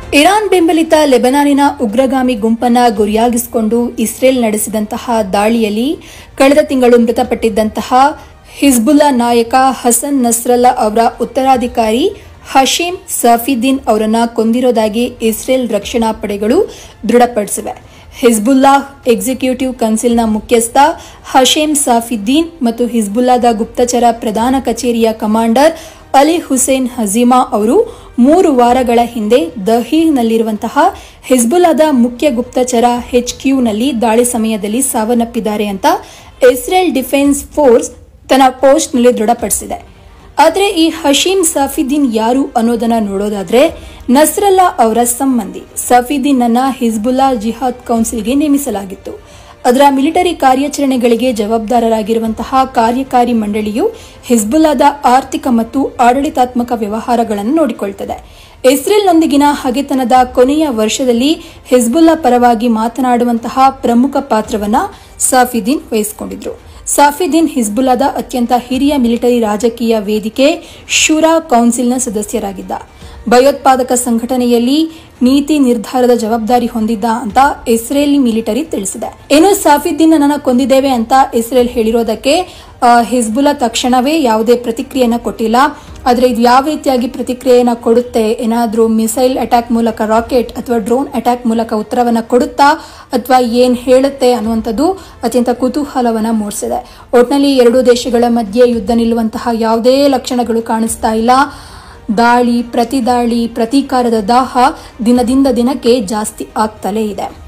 Iran ಬೆಂಬಲಿತ ಲೆಬನಾನಿನ ಉಗ್ರಗಾಮಿ ಗುಂಪನ್ನ ಗುರಿಯಾಗಿಸಿಕೊಂಡು ಇಸ್ರೇಲ್ ನಡೆಸಿದಂತಹ ದಾಳಿಯಲ್ಲಿ ಕಳೆದ ತಿಂಗಳು ಮೃತಪಟ್ಟಿದ್ದಂತಹ ಹಿಜ್ಬುಲ್ಲಾ ನಾಯಕ ಹಸನ್ ನಸ್ರಲ್ಲಾ ಅವರ ಉತ್ತರಾಧಿಕಾರಿ ಹಶೀಂ ಸಫಿದ್ದೀನ್ ಅವರನ್ನ ಕೊಂದಿರೋದಾಗಿ ಇಸ್ರೇಲ್ ರಕ್ಷಣಾ ಪಡೆಗಳು ದೃಢಪಡಿಸಿವೆ ಹಿಜ್ಬುಲ್ಲಾ ಎಕ್ಸಿಕ್ಯೂಟಿವ್ ಕೌನ್ಸಿಲ್ನ ಮುಖ್ಯಸ್ಥ ಹಶೇಮ್ ಸಾಫಿದ್ದೀನ್ ಮತ್ತು ಹಿಜ್ಬುಲ್ಲಾದ ಗುಪ್ತಚರ ಪ್ರಧಾನ ಕಚೇರಿಯ ಕಮಾಂಡರ್ ಅಲಿ ಹುಸೇನ್ ಹಜೀಮಾ ಅವರು ಮೂರು ವಾರಗಳ ಹಿಂದೆ ದಹೀನಲ್ಲಿರುವಂತಹ ಹಿಜ್ಬುಲ್ಲಾದ ಮುಖ್ಯ ಗುಪ್ತಚರ ಹೆಚ್ ಕ್ಯೂನಲ್ಲಿ ದಾಳಿ ಸಮಯದಲ್ಲಿ ಸಾವನ್ನಪ್ಪಿದ್ದಾರೆ ಅಂತ ಇಸ್ರೇಲ್ ಡಿಫೆನ್ಸ್ ಫೋರ್ಸ್ ತನ್ನ ಪೋಸ್ಟ್ನಲ್ಲಿ ದೃಢಪಡಿಸಿದೆ ಆದರೆ ಈ ಹಶೀಂ ಸಫಿದ್ದೀನ್ ಯಾರು ಅನ್ನೋದನ್ನ ನೋಡೋದಾದ್ರೆ ನಸ್ರಲ್ಲಾ ಅವರ ಸಂಬಂಧಿ ಸಫಿದ್ದೀನ್ ಅನ್ನ ಹಿಜ್ಬುಲ್ಲಾ ಜಿಹಾದ್ ಕೌನ್ಸಿಲ್ಗೆ ನೇಮಿಸಲಾಗಿತ್ತು ಅದರ ಮಿಲಿಟರಿ ಕಾರ್ಯಾಚರಣೆಗಳಿಗೆ ಜವಾಬ್ದಾರರಾಗಿರುವಂತಹ ಕಾರ್ಯಕಾರಿ ಮಂಡಳಿಯು ಹಿಜ್ಬುಲ್ಲಾದ ಆರ್ಥಿಕ ಮತ್ತು ಆಡಳಿತಾತ್ಮಕ ವ್ಯವಹಾರಗಳನ್ನು ನೋಡಿಕೊಳ್ತದೆ ಇಸ್ರೇಲ್ನೊಂದಿಗಿನ ಹಗೆತನದ ಕೊನೆಯ ವರ್ಷದಲ್ಲಿ ಹಿಜ್ಬುಲ್ಲಾ ಪರವಾಗಿ ಮಾತನಾಡುವಂತಹ ಪ್ರಮುಖ ಪಾತ್ರವನ್ನ ಸಾಫಿದ್ದೀನ್ ವಹಿಸಿಕೊಂಡಿದ್ರು ಸಾಫಿದ್ದೀನ್ ಹಿಜ್ಬುಲ್ಲಾದ ಅತ್ಯಂತ ಹಿರಿಯ ಮಿಲಿಟರಿ ರಾಜಕೀಯ ವೇದಿಕೆ ಶೂರಾ ಕೌನ್ಸಿಲ್ನ ಸದಸ್ಯರಾಗಿದ್ದ ಭಯೋತ್ಪಾದಕ ಸಂಘಟನೆಯಲ್ಲಿ ನೀತಿ ನಿರ್ಧಾರದ ಜವಾಬ್ದಾರಿ ಹೊಂದಿದ್ದ ಅಂತ ಇಸ್ರೇಲಿ ಮಿಲಿಟರಿ ತಿಳಿಸಿದೆ ಇನ್ನು ಸಾಫಿದ್ದೀನ್ ನನ್ನ ಕೊಂದಿದ್ದೇವೆ ಅಂತ ಇಸ್ರೇಲ್ ಹೇಳಿರೋದಕ್ಕೆ ಆ, ಹಿಜ್ಬುಲ್ಲಾ ತಕ್ಷಣವೇ ಯಾವುದೇ ಪ್ರತಿಕ್ರಿಯೆಯನ್ನ ಕೊಟ್ಟಿಲ್ಲ ಆದರೆ ಇದು ಯಾವ ರೀತಿಯಾಗಿ ಪ್ರತಿಕ್ರಿಯೆಯನ್ನ ಕೊಡುತ್ತೆ ಏನಾದರೂ ಮಿಸೈಲ್ ಅಟ್ಯಾಕ್ ಮೂಲಕ ರಾಕೆಟ್ ಅಥವಾ ಡ್ರೋನ್ ಅಟ್ಯಾಕ್ ಮೂಲಕ ಉತ್ತರವನ್ನ ಕೊಡುತ್ತಾ ಅಥವಾ ಏನ್ ಹೇಳುತ್ತೆ ಅನ್ನುವಂಥದ್ದು ಅತ್ಯಂತ ಕುತೂಹಲವನ್ನ ಮೂಡಿಸಿದೆ ಒಟ್ನಲ್ಲಿ ಎರಡೂ ದೇಶಗಳ ಮಧ್ಯೆ ಯುದ್ಧ ನಿಲ್ಲುವಂತಹ ಯಾವುದೇ ಲಕ್ಷಣಗಳು ಕಾಣಿಸ್ತಾ ಇಲ್ಲ ದಾಳಿ ಪ್ರತಿದಾಳಿ ಪ್ರತೀಕಾರದ ದಾಹ ದಿನದಿಂದ ದಿನಕ್ಕೆ ಜಾಸ್ತಿ ಆಗ್ತಲೇ ಇದೆ